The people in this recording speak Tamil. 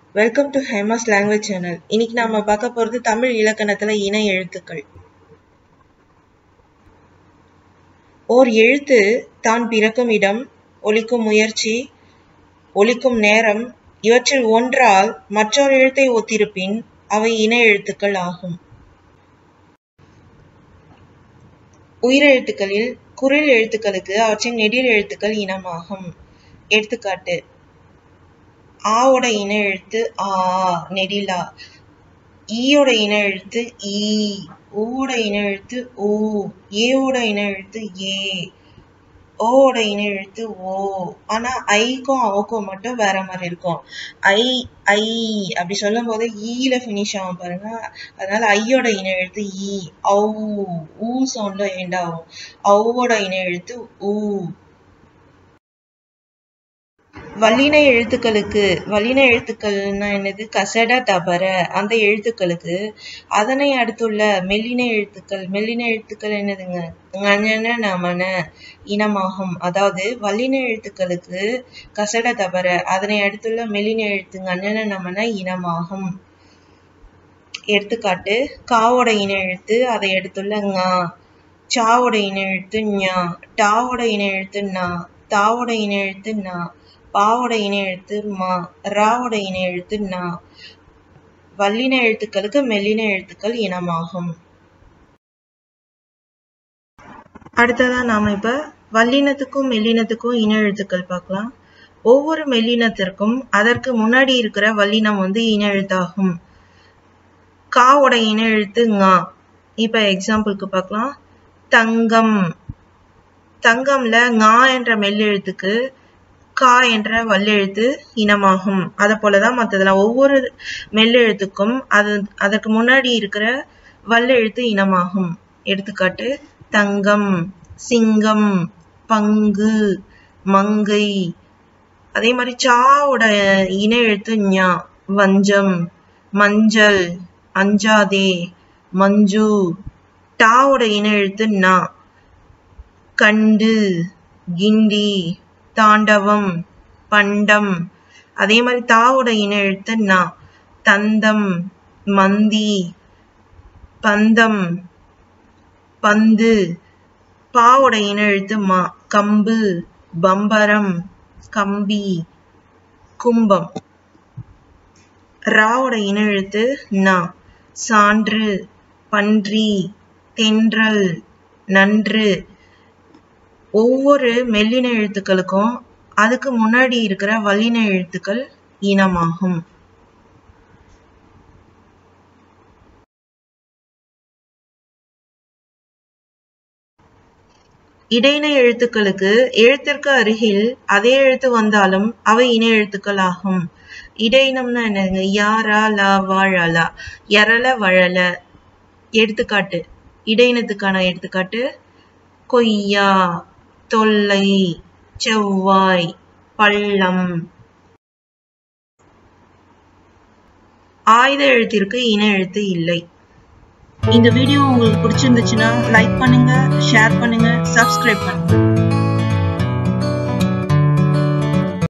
welcome to Hema's language channel இன்னைக்கு நாம பார்க்க போறது தமிழ் இலக்கணத்துல இணை எழுத்துக்கள் ஓர் எழுத்து தான் பிறக்கும் இடம் ஒலிக்கும் முயற்சி ஒலிக்கும் நேரம் இவற்றில் ஒன்றால் மற்றொரு எழுத்தை ஒத்திருப்பின் அவை இணை எழுத்துக்கள் ஆகும் உயிரெழுத்துக்களில் குரில் எழுத்துக்களுக்கு அவற்றின் நெடில் எழுத்துக்கள் இனமாகும் எடுத்துக்காட்டு ஆவோட இன எழுத்து ஆ நெடிலா ஈயோட இன எழுத்து ஈ ஊவோட இன எழுத்து ஊ ஏவோட இன எழுத்து ஏ ஓவோட இன எழுத்து ஓ ஆனா ஐக்கும் அவக்கும் மட்டும் வேற மாதிரி இருக்கும் ஐ ஐ அப்படி சொல்லும் போது ஈல ஃபினிஷ் ஆகும் பாருங்க அதனால ஐயோட இன எழுத்து ஈ ஔ ஊ சவுண்ட்ல எண்ட் ஆகும் ஔவோட இன எழுத்து ஊ வல்லின எழுத்துக்களுக்கு வல்லின எழுத்துக்கள்னா என்னது கசட தபர அந்த எழுத்துக்களுக்கு அதனை அடுத்துள்ள மெல்லின எழுத்துக்கள் மெல்லின எழுத்துக்கள் என்னதுங்க ஞன நமன இனமாகும் அதாவது வல்லின எழுத்துக்களுக்கு கசட தபர அதனை அடுத்துள்ள மெல்லின எழுத்து ஞன நமன இனமாகும் எடுத்துக்காட்டு காவோட இன எழுத்து அதை அடுத்துள்ள ஙா சாவோட இன எழுத்து ஞா டாவோட இன எழுத்து நா தாவோட இன எழுத்து நா பாவோட இன எழுத்து மா ராவோட இன எழுத்து நா வல்லின எழுத்துக்களுக்கு மெல்லின எழுத்துக்கள் இனமாகும் அடுத்ததா நாம இப்ப வல்லினத்துக்கும் மெல்லினத்துக்கும் இன எழுத்துக்கள் பார்க்கலாம் ஒவ்வொரு மெல்லினத்திற்கும் அதற்கு முன்னாடி இருக்கிற வல்லினம் வந்து இன எழுத்தாகும் காவோட இன எழுத்து ஙா இப்ப எக்ஸாம்பிளுக்கு பார்க்கலாம் தங்கம் தங்கம்ல ஙா என்ற மெல்லெழுத்துக்கு கா என்ற வல்லெழுத்து இனமாகும் அதை போலதான் மற்றதெல்லாம் ஒவ்வொரு மெல்லெழுத்துக்கும் அது அதற்கு முன்னாடி இருக்கிற வல்லெழுத்து இனமாகும் எடுத்துக்காட்டு தங்கம் சிங்கம் பங்கு மங்கை அதே மாதிரி சாவோட இன எழுத்து ஞா வஞ்சம் மஞ்சள் அஞ்சாதே மஞ்சு டாவோட இன எழுத்து நா கண்டு கிண்டி தாண்டவம் பண்டம் அதே மாதிரி தாவோட இன எழுத்து நா தந்தம் மந்தி பந்தம் பந்து பாவோட இன எழுத்து மா கம்பு பம்பரம் கம்பி கும்பம் ராவோட இன எழுத்து நா சான்று பன்றி தென்றல் நன்று ஒவ்வொரு மெல்லின எழுத்துக்களுக்கும் அதுக்கு முன்னாடி இருக்கிற வல்லின எழுத்துக்கள் இனமாகும் இடையின எழுத்துக்களுக்கு எழுத்திற்கு அருகில் அதே எழுத்து வந்தாலும் அவை இன எழுத்துக்கள் ஆகும் இடையினம்னா என்னங்க யாரா லா வாழலா எரல வழல எடுத்துக்காட்டு இடையினத்துக்கான எடுத்துக்காட்டு கொய்யா தொல்லை செவ்வாய் பள்ளம் ஆயுத எழுத்திற்கு இன எழுத்து இல்லை இந்த வீடியோ உங்களுக்கு பிடிச்சிருந்துச்சுன்னா லைக் பண்ணுங்க ஷேர் பண்ணுங்க சப்ஸ்கிரைப் பண்ணுங்க